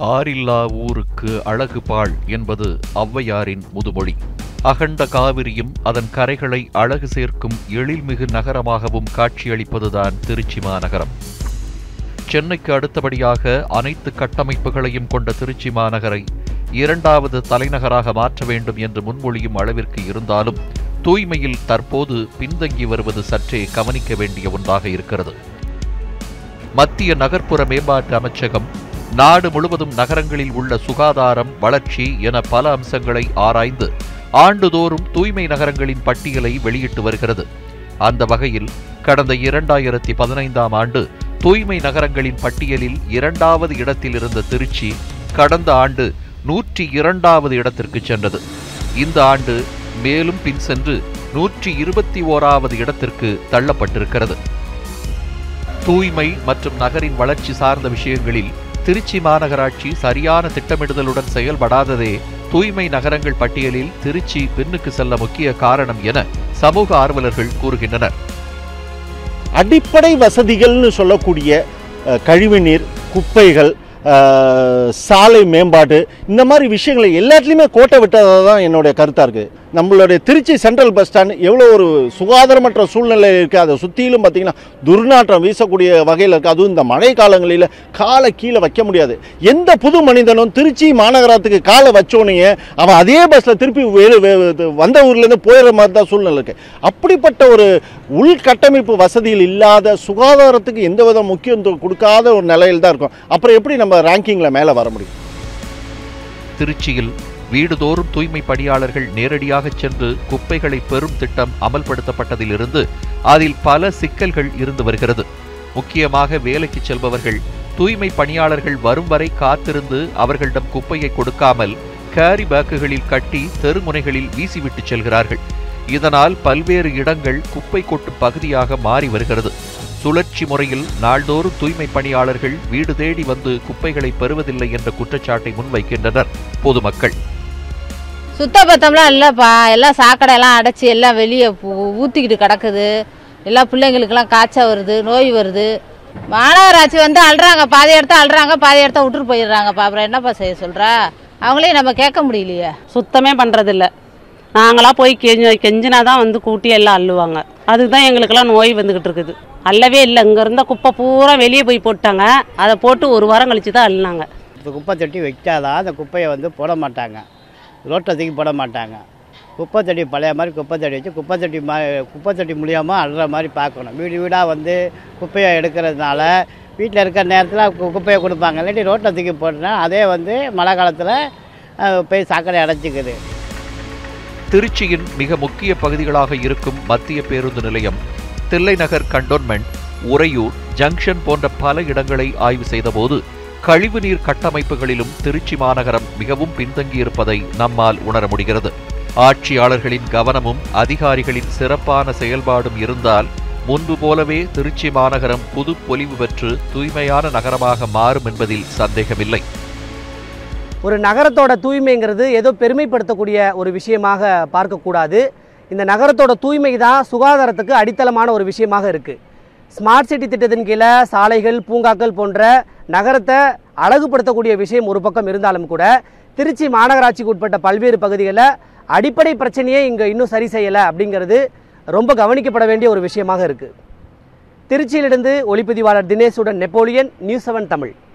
ஆரில்லா ஊருக்கு அழகு பாழ் என்பது ஔவையாரின் முதுமொழி அகண்ட காவிரியும் அதன் கரைகளை அழகு சேர்க்கும் எழில்மிகு நகரமாகவும் காட்சியளிப்பதுதான் திருச்சி மாநகரம் சென்னைக்கு அடுத்தபடியாக அனைத்து கட்டமைப்புகளையும் கொண்ட திருச்சி மாநகரை இரண்டாவது தலைநகராக மாற்ற வேண்டும் என்று முன்மொழியும் அளவிற்கு இருந்தாலும் தூய்மையில் தற்போது பின்தங்கி வருவது சற்றே கவனிக்க வேண்டிய ஒன்றாக இருக்கிறது மத்திய நகர்ப்புற மேம்பாட்டு அமைச்சகம் நாடு முழுவதும் நகரங்களில் உள்ள சுகாதாரம் வளர்ச்சி என பல அம்சங்களை ஆராய்ந்து ஆண்டுதோறும் தூய்மை நகரங்களின் பட்டியலை வெளியிட்டு வருகிறது அந்த வகையில் கடந்த இரண்டாயிரத்தி பதினைந்தாம் ஆண்டு தூய்மை நகரங்களின் பட்டியலில் இரண்டாவது இடத்தில் இருந்த திருச்சி கடந்த ஆண்டு நூற்றி இரண்டாவது இடத்திற்கு சென்றது இந்த ஆண்டு மேலும் பின் சென்று நூற்றி இருபத்தி ஓராவது இடத்திற்கு தள்ளப்பட்டிருக்கிறது தூய்மை மற்றும் நகரின் வளர்ச்சி சார்ந்த விஷயங்களில் திருச்சி மாநகராட்சி சரியான திட்டமிடுதலுடன் செயல்படாததே தூய்மை நகரங்கள் பட்டியலில் திருச்சி பின்னுக்கு செல்ல முக்கிய காரணம் என சமூக ஆர்வலர்கள் கூறுகின்றனர் அடிப்படை வசதிகள்னு சொல்லக்கூடிய அஹ், கழிவுநீர் குப்பைகள் அஹ், சாலை மேம்பாடு இந்த மாதிரி விஷயங்களை எல்லாத்துலேயுமே கோட்டை விட்டதாக தான் என்னுடைய கருத்தாக இருக்குது நம்மளுடைய திருச்சி சென்ட்ரல் பஸ் ஸ்டாண்ட் எவ்வளோ ஒரு சுகாதாரமற்ற சூழ்நிலை இருக்குது அதை சுற்றிலும் பார்த்தீங்கன்னா துர்நாற்றம் வீசக்கூடிய வகையில் இருக்குது அதுவும் இந்த மழை காலங்களில் காலை கீழே வைக்க முடியாது எந்த புது மனிதனும் திருச்சி மாநகரத்துக்கு காலை வச்சோடனே அவன் அதே பஸ்ஸில் திருப்பி வேறு வே- வந்த ஊர்லேருந்து போயிடுற மாதிரி தான் சூழ்நிலை இருக்குது அப்படிப்பட்ட ஒரு உள்கட்டமைப்பு வசதிகள் இல்லாத சுகாதாரத்துக்கு எந்த வித முக்கியத்துவம் கொடுக்காத ஒரு நிலையில் தான் இருக்கும் அப்புறம் எப்படி நம்ம ரேங்கிங்கில் மேலே வர முடியும் திருச்சியில் வீடுதோறும் தூய்மை பணியாளர்கள் நேரடியாக சென்று குப்பைகளை பெறும் திட்டம் அமல்படுத்தப்பட்டதிலிருந்து அதில் பல சிக்கல்கள் இருந்து வருகிறது முக்கியமாக வேலைக்கு செல்பவர்கள் தூய்மை பணியாளர்கள் வரும் வரை காத்திருந்து அவர்களிடம் குப்பையை கொடுக்காமல் கேரி பேக்குகளில் கட்டி தெருமுனைகளில் வீசிவிட்டு செல்கிறார்கள் இதனால் பல்வேறு இடங்கள் குப்பை கொட்டும் பகுதியாக மாறி வருகிறது சுழற்சி முறையில் நாள்தோறும் தூய்மை பணியாளர்கள் வீடு தேடி வந்து குப்பைகளை பெறுவதில்லை என்ற குற்றச்சாட்டை முன்வைக்கின்றனர் பொதுமக்கள் சுத்தபத்தம்லாம் இல்லைப்பா எல்லாம் சாக்கடை எல்லாம் அடைச்சி எல்லாம் வெளியே ஊற்றிக்கிட்டு கிடக்குது எல்லாம் பிள்ளைங்களுக்கெல்லாம் காய்ச்சல் வருது நோய் வருது மாநகராட்சி வந்து அழுறாங்க பாதி இடத்த அழுறாங்க பாதி இடத்த விட்டுட்டு போயிடுறாங்கப்பா அப்புறம் என்னப்பா செய்ய சொல்கிறா அவங்களையும் நம்ம கேட்க முடியலையே சுத்தமே பண்ணுறதில்ல நாங்களாம் போய் கெஞ்ச கெஞ்சினா தான் வந்து கூட்டி எல்லாம் அள்ளுவாங்க அதுக்கு தான் எங்களுக்கெல்லாம் நோய் வந்துக்கிட்டு இருக்குது அள்ளவே இல்லை இங்கே இருந்த குப்பை பூரா வெளியே போய் போட்டாங்க அதை போட்டு ஒரு வாரம் கழிச்சு தான் அள்ளினாங்க இந்த குப்பை தொட்டி வைக்காதான் அந்த குப்பையை வந்து போட மாட்டாங்க ரோட்டில் தூக்கி போட மாட்டாங்க குப்பை தொட்டி பழைய மாதிரி குப்பை தொட்டி வச்சு குப்பை தொட்டி மா குப்பை தொட்டி மூலியமாக அள்ளுற மாதிரி பார்க்கணும் வீடு வீடாக வந்து குப்பையை எடுக்கிறதுனால வீட்டில் இருக்கிற நேரத்தில் கு- குப்பையை கொடுப்பாங்க இல்லாட்டி ரோட்டில் தூக்கி போட்டுனா அதே வந்து மழை காலத்தில் போய் சாக்கடை அடைச்சிக்குது திருச்சியின் மிக முக்கிய பகுதிகளாக இருக்கும் மத்திய பேருந்து நிலையம் தில்லைநகர் கண்டோன்மெண்ட் உறையூர் ஜங்ஷன் போன்ற பல இடங்களை ஆய்வு செய்தபோது கழிவுநீர் கட்டமைப்புகளிலும் திருச்சி மாநகரம் மிகவும் பின்தங்கியிருப்பதை நம்மால் உணர முடிகிறது ஆட்சியாளர்களின் கவனமும் அதிகாரிகளின் சிறப்பான செயல்பாடும் இருந்தால் முன்பு போலவே திருச்சி மாநகரம் புது பொலிவு பெற்று தூய்மையான நகரமாக மாறும் என்பதில் சந்தேகமில்லை ஒரு நகரத்தோட தூய்மைங்கிறது ஏதோ பெருமைப்படுத்தக்கூடிய ஒரு விஷயமாக பார்க்கக்கூடாது இந்த நகரத்தோட தூய்மை தான் சுகாதாரத்துக்கு அடித்தளமான ஒரு விஷயமாக இருக்குது ஸ்மார்ட் சிட்டி திட்டத்தின் கீழே சாலைகள் பூங்காக்கள் போன்ற நகரத்தை அழகுபடுத்தக்கூடிய விஷயம் ஒரு பக்கம் இருந்தாலும் கூட திருச்சி மாநகராட்சிக்கு உட்பட்ட பல்வேறு பகுதிகளில் அடிப்படை பிரச்சனையே இங்கே இன்னும் சரி செய்யலை அப்படிங்கிறது ரொம்ப கவனிக்கப்பட வேண்டிய ஒரு விஷயமாக இருக்குது திருச்சியிலிருந்து ஒளிப்பதிவாளர் தினேஷுடன் நெப்போலியன் நியூஸ் செவன் தமிழ்